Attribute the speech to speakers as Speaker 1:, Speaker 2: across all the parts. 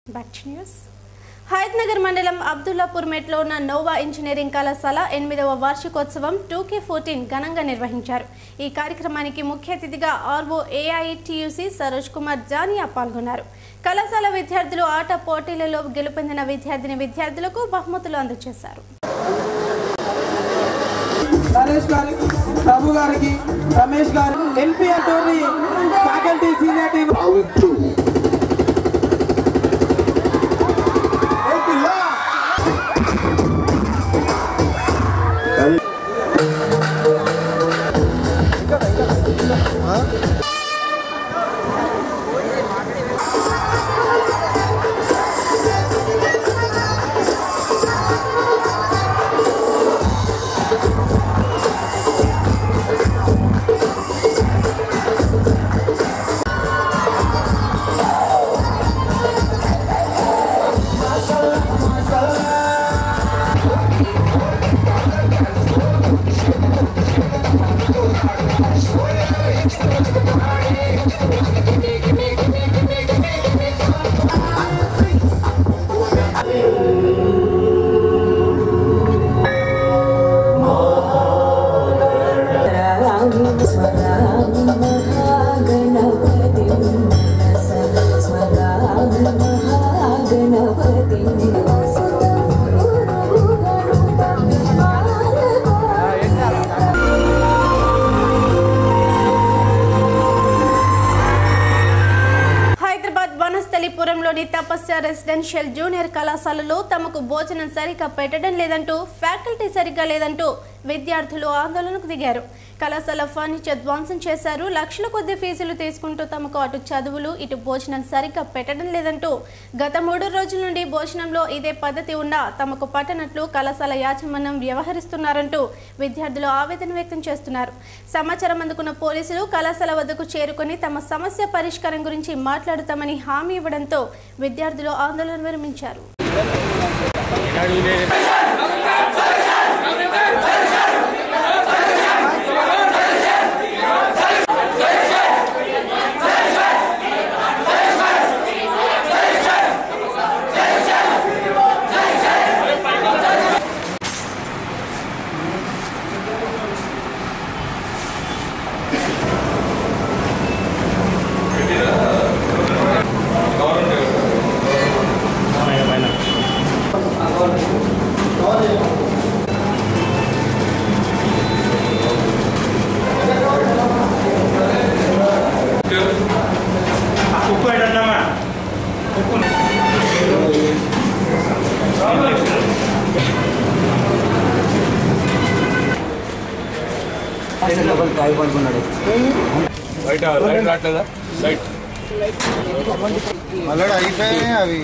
Speaker 1: Back to news Hayathnagar మండలం అబ్దుల్లాపూర్ మెట్లో ఉన్న Noah engineering కళాశాల ఎనిమిదవ వార్షికోత్సవం టూకే ఫోర్టీన్ ఘనంగా నిర్వహించారు ఈ కార్యక్రమానికి ముఖ్య అతిథిగా ఆర్వో ఏఐటియుసి సరోజ్ కుమార్ జానియా పాల్గొన్నారు కళాశాల విద్యార్థులు ఆట పోటీలలో గెలుపొందిన విద్యార్థిని విద్యార్థులకు బహుమతులు అందజేశారు
Speaker 2: నరేష్ గారికి ప్రభు గారికి రమేష్ గారు ఎన్పిఆర్ టోర్నీ ఫ్యాకల్టీ సీనియర్ టీమ్
Speaker 1: హైదరాబాద్ వనస్థలిపురంలోని తపస్య రెసిడెన్షియల్ జూనియర్ కళాశాలలో తమకు భోజనం సరిగ్గా పెట్టడం లేదంటూ ఫ్యాకల్టీ సరిగ్గా లేదంటూ విద్యార్థులు ఆందోళనకు దిగారు కళాశాల ఫర్నిచర్ ధ్వంసం చేశారు లక్షల కొద్ది ఫీజులు తీసుకుంటూ తమకు అటు చదువులు ఇటు భోజనం సరిగ్గా పెట్టడం లేదంటూ గత మూడు రోజుల నుండి భోజనంలో ఇదే పద్ధతి ఉన్నా తమకు పట్టనట్లు కళాశాల యాజమాన్యం వ్యవహరిస్తున్నారంటూ విద్యార్థులు ఆవేదన వ్యక్తం చేస్తున్నారు సమాచారం అందుకున్న పోలీసులు కళాశాల వద్దకు చేరుకొని తమ సమస్య పరిష్కారం గురించి మాట్లాడుతామని హామీ ఇవ్వడంతో విద్యార్థులు ఆందోళన విరమించారు
Speaker 3: ఉప్పు ఏంటన్నామా ఉప్పు
Speaker 4: బయట లైట్ రావట్లేదా లైట్
Speaker 5: మళ్ళీ అయిపోయాయి అవి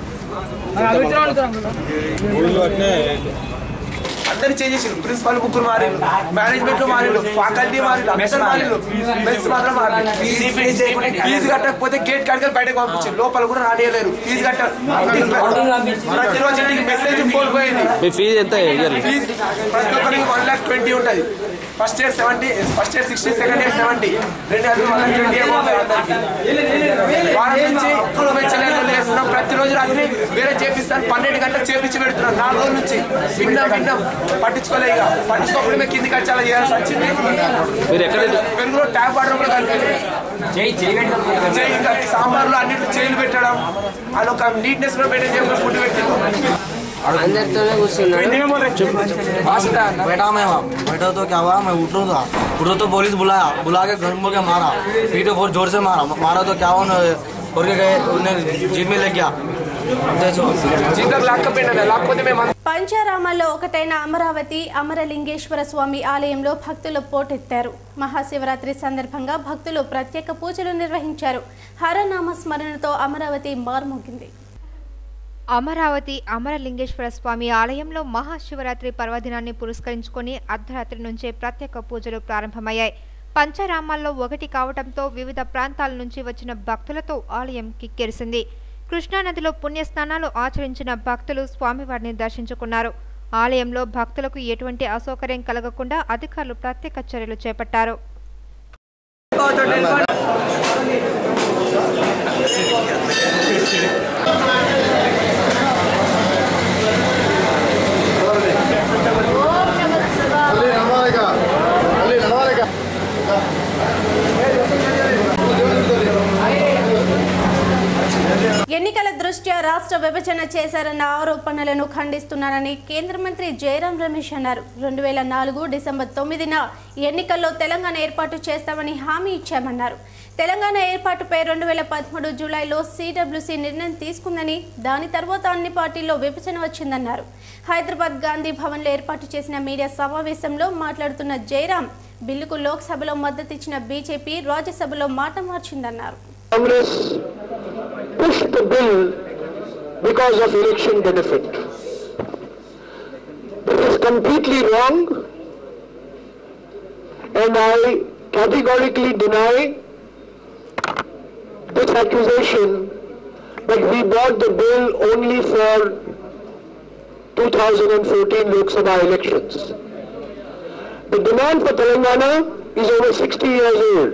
Speaker 4: ఊళ్ళో అట్నే
Speaker 2: అందరు చేంజ్ చేసిండు ప్రిన్సిపల్ ముగ్గురు మారిండు మేనేజ్మెంట్ లో మారిండు ఫ్యాకల్టీ మారిండు అందరు మారిండు మెస్ మాత్రం మారిండు ఫీజు కట్టకపోతే గేట్ కాడికి బయటకు పంపించారు లోపల కూడా రానియలేరు ఫీజు కట్ట ప్రతిరోజు ఇంటికి మెసేజ్ ఫోన్ పోయింది
Speaker 6: మీ ఫీజు ఎంత ఇయర్లీ
Speaker 2: ఫీజు ప్రతి ఒక్కరికి వన్ లాక్ ట్వంటీ ఉంటుంది first year seventy first year sixty second year seventy రెండు కలిపి వన్ లాక్ ట్వంటీ అందరికి వారం నుంచి పెంచలేదు లేస్తున్నాం ప్రతిరోజు రాత్రి వేరే చేపిస్తాను పన్నెండు గంటలు చేపించి పెడుతున్నాం నాలుగు రోజుల నుంచి విన్నాం విన్నాం పట్టించుకోలే ఇక పట్టించుకోకుండా మేము కిందికి వచ్చి అలా చేయాల్సి వచ్చింది
Speaker 6: మీరు ఎక్కడ
Speaker 2: పెరుగులో ట్యాప్ వాటర్ కూడా కలిపి చేయి ఇంకా సాంబార్లో అన్నింటిలో చేయిలు పెట్టడం అది ఒక నీట్నెస్ కూడా మెయింటైన్ చేయకుండా ఫుడ్ పెట్టింది
Speaker 7: అందరితోనే కూర్చున్నాడు
Speaker 8: बैठा मैं वहाँ बैठा तो क्या हुआ मैं उठ रहा था उठ रहा तो पुलिस बुलाया बुला के घर बोल के मारा पीटे बहुत जोर से मारा मारा तो क्या हुआ उन्हें और के गए उन्हें जीप में ले गया देखो
Speaker 2: జీవితం లాక్కపోయినా లేకపోతే మేము
Speaker 1: పంచారామాల్లో ఒకటైన అమరావతి అమరలింగేశ్వర స్వామి ఆలయంలో భక్తులు పోటెత్తారు మహాశివరాత్రి సందర్భంగా భక్తులు ప్రత్యేక పూజలు నిర్వహించారు హరనామ స్మరణతో అమరావతి మార్మోగింది
Speaker 9: అమరావతి అమరలింగేశ్వర స్వామి ఆలయంలో మహాశివరాత్రి పర్వదినాన్ని పురస్కరించుకొని అర్ధరాత్రి నుంచే ప్రత్యేక పూజలు ప్రారంభమయ్యాయి పంచరామాల్లో ఒకటి కావడంతో వివిధ ప్రాంతాల నుంచి వచ్చిన భక్తులతో ఆలయం కిక్కెరిసింది కృష్ణానదిలో పుణ్యస్నానాలు ఆచరించిన భక్తులు స్వామివారిని దర్శించుకున్నారు ఆలయంలో భక్తులకు ఎటువంటి అసౌకర్యం కలగకుండా అధికారులు ప్రత్యేక చర్యలు చేపట్టారు
Speaker 2: ఆ
Speaker 1: ఎన్నికల దృష్ట్యా రాష్ట్ర విభజన చేశారన్న ఆరోపణలను ఖండిస్తున్నానని కేంద్ర మంత్రి జయరాం రమేష్ అన్నారు రెండు వేల నాలుగు డిసెంబర్ తొమ్మిదిన ఎన్నికల్లో తెలంగాణ ఏర్పాటు చేస్తామని హామీ ఇచ్చామన్నారు తెలంగాణ ఏర్పాటుపై రెండు వేల పదమూడు జూలైలో సిడబ్ల్యూసీ నిర్ణయం తీసుకుందని దాని తర్వాత అన్ని పార్టీల్లో విభజన వచ్చిందన్నారు హైదరాబాద్ గాంధీ భవన్లో ఏర్పాటు చేసిన మీడియా సమావేశంలో మాట్లాడుతున్న జయరాం బిల్లుకు లోక్సభలో మద్దతిచ్చిన బీజేపీ రాజ్యసభలో మాట మార్చిందన్నారు
Speaker 5: Congress pushed the bill because of election benefit. This is completely wrong and I categorically deny this accusation that we bought the bill only for 2014 Lok Sabha elections. The demand for Telangana is over 60 years old.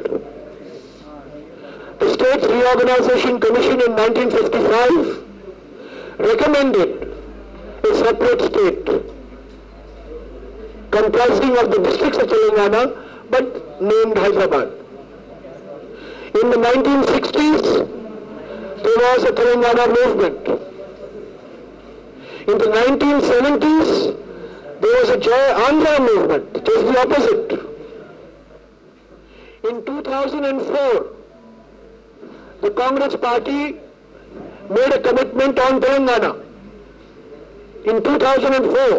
Speaker 5: The State Reorganization Commission in 1955 recommended a separate state comprising of the districts of Telangana but named Hyderabad. In the 1960s, there was a Telangana movement. In the 1970s, there was a Jai Andhra movement, just the opposite. In 2004, the Congress party made a commitment on Telangana in 2004.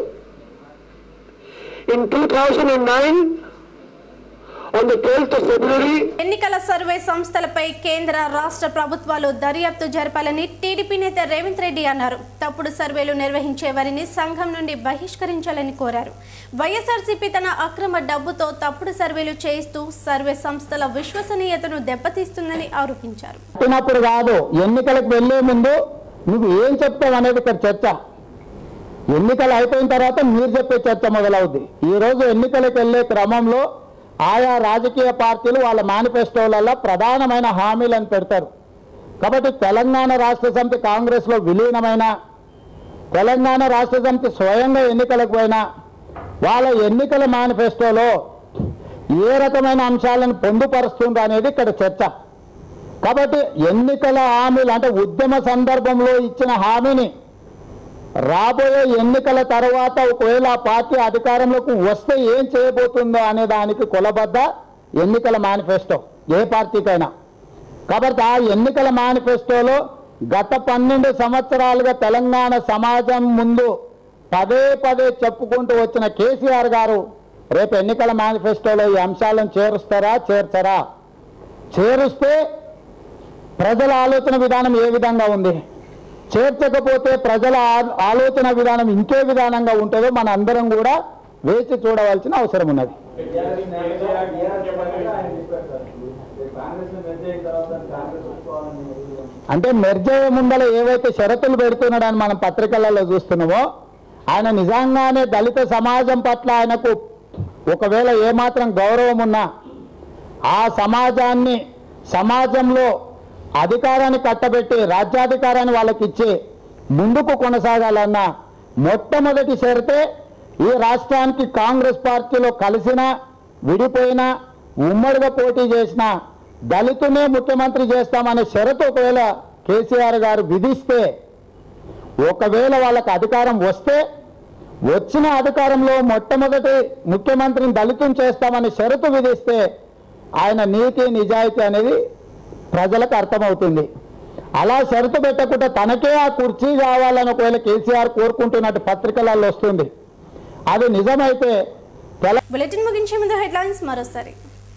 Speaker 5: In 2009, on the 12th of February,
Speaker 1: ఎన్నికల survey సంస్థలపై కేంద్ర రాష్ట్ర ప్రభుత్వాలు దర్యాప్తు జరపాలని TDP నేత రేవంత్ రెడ్డి అన్నారు తప్పుడు సర్వేలు నిర్వహించే వారిని సంఘం నుండి బహిష్కరించాలని కోరారు వైఎస్ఆర్సీపీ తన అక్రమ డబ్బుతో తప్పుడు సర్వేలు చేయిస్తూ సర్వే సంస్థల విశ్వసనీయతను దెబ్బతీస్తుందని ఆరోపించారు
Speaker 10: పుట్టినప్పుడు కాదు ఎన్నికలకు వెళ్లే ముందు నువ్వు ఏం చెప్తావు అనేది ఇక్కడ చర్చ ఎన్నికలు అయిపోయిన తర్వాత మీరు చెప్పే చర్చ మొదలవుద్ది ఈ రోజు ఎన్నికలకు వెళ్లే క్రమంలో ఆయా రాజకీయ పార్టీలు వాళ్ళ మేనిఫెస్టోలలో ప్రధానమైన హామీలను పెడతారు కాబట్టి తెలంగాణ రాష్ట్ర సమితి కాంగ్రెస్లో విలీనమైన తెలంగాణ రాష్ట్ర సమితి స్వయంగా ఎన్నికలకు పోయినా వాళ్ళ ఎన్నికల మేనిఫెస్టోలో ఏ రకమైన అంశాలను పొందుపరుస్తుందో అనేది ఇక్కడ చర్చ కాబట్టి ఎన్నికల హామీలు అంటే ఉద్యమ సందర్భంలో ఇచ్చిన హామీని రాబోయే ఎన్నికల తర్వాత ఒకవేళ ఆ పార్టీ అధికారంలోకి వస్తే ఏం చేయబోతుందో అనే దానికి కొలబద్ద ఎన్నికల మేనిఫెస్టో ఏ పార్టీకైనా కాబట్టి ఆ ఎన్నికల మేనిఫెస్టోలో గత పన్నెండు సంవత్సరాలుగా తెలంగాణ సమాజం ముందు పదే పదే చెప్పుకుంటూ వచ్చిన కేసీఆర్ గారు రేపు ఎన్నికల మేనిఫెస్టోలో ఈ అంశాలను చేరుస్తారా చేర్చరా చేరుస్తే ప్రజల ఆలోచన విధానం ఏ విధంగా ఉంది చేర్చకపోతే ప్రజల ఆ- ఆలోచన విధానం ఇంకే విధానంగా ఉంటుందో మన అందరం కూడా వేచి చూడవలసిన అవసరం ఉన్నది అంటే మెర్జయ్య ముందల ఏవైతే షరతులు పెడుతున్నాడని మనం పత్రికలలో చూస్తున్నామో ఆయన నిజంగానే దళిత సమాజం పట్ల ఆయనకు ఒకవేళ ఏమాత్రం గౌరవం ఉన్నా ఆ సమాజాన్ని సమాజంలో అధికారాన్ని కట్టబెట్టి రాజ్యాధికారాన్ని వాళ్ళకి ఇచ్చి ముందుకు కొనసాగాలన్న మొట్టమొదటి షరతే ఈ రాష్ట్రానికి కాంగ్రెస్ పార్టీలో కలిసిన విడిపోయిన ఉమ్మడిగా పోటీ చేసిన దళితునే ముఖ్యమంత్రి చేస్తామనే షరతు ఒకవేళ కేసీఆర్ గారు విధిస్తే ఒకవేళ వాళ్ళకి అధికారం వస్తే వచ్చిన అధికారంలో మొట్టమొదటి ముఖ్యమంత్రిని దళితం చేస్తామని షరతు విధిస్తే ఆయన నీతి నిజాయితీ అనేది ప్రజలకు అర్థమవుతుంది అలా షరతు పెట్టకుండా తనకే ఆ కుర్చీ కావాలని ఒకవేళ కేసీఆర్ కోరుకుంటున్నట్టు పత్రికలలో వస్తుంది అది నిజమైతే తెల
Speaker 1: బులెటిన్ ముగించే ముందు హెడ్లైన్స్ మరోసారి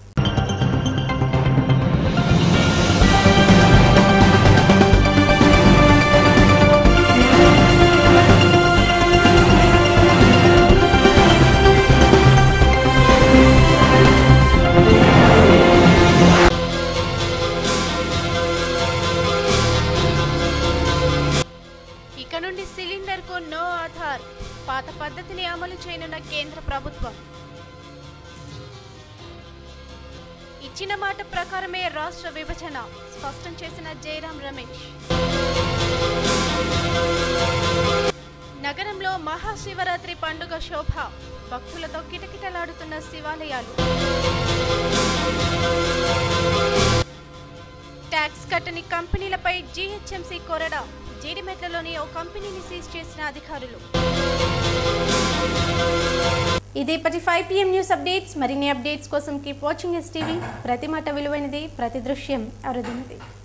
Speaker 1: ఇక నుండి సిలిండర్ కు నో ఆధార్ పాత పద్ధతిని అమలు చేయనున్న కేంద్ర ప్రభుత్వం ఇచ్చిన మాట ప్రకారమే రాష్ట్ర విభజన స్పష్టం చేసిన జయరాం రమేష్ నగరంలో మహాశివరాత్రి పండుగ శోభ భక్తులతో కిటకిటలాడుతున్న శివాలయాలు ట్యాక్స్ కట్టని కంపెనీలపై జీహెచ్ఎంసీ కొరడా జీడిమెట్లలోని ఓ కంపెనీని సీజ్ చేసిన అధికారులు ఇది ఇప్పటి ఫైవ్ పిఎం న్యూస్ అప్డేట్స్ మరిన్ని అప్డేట్స్ కోసం కీప్ వాచింగ్ ఎస్ టీవీ ప్రతి మాట విలువైనది ప్రతి దృశ్యం అరుదైనది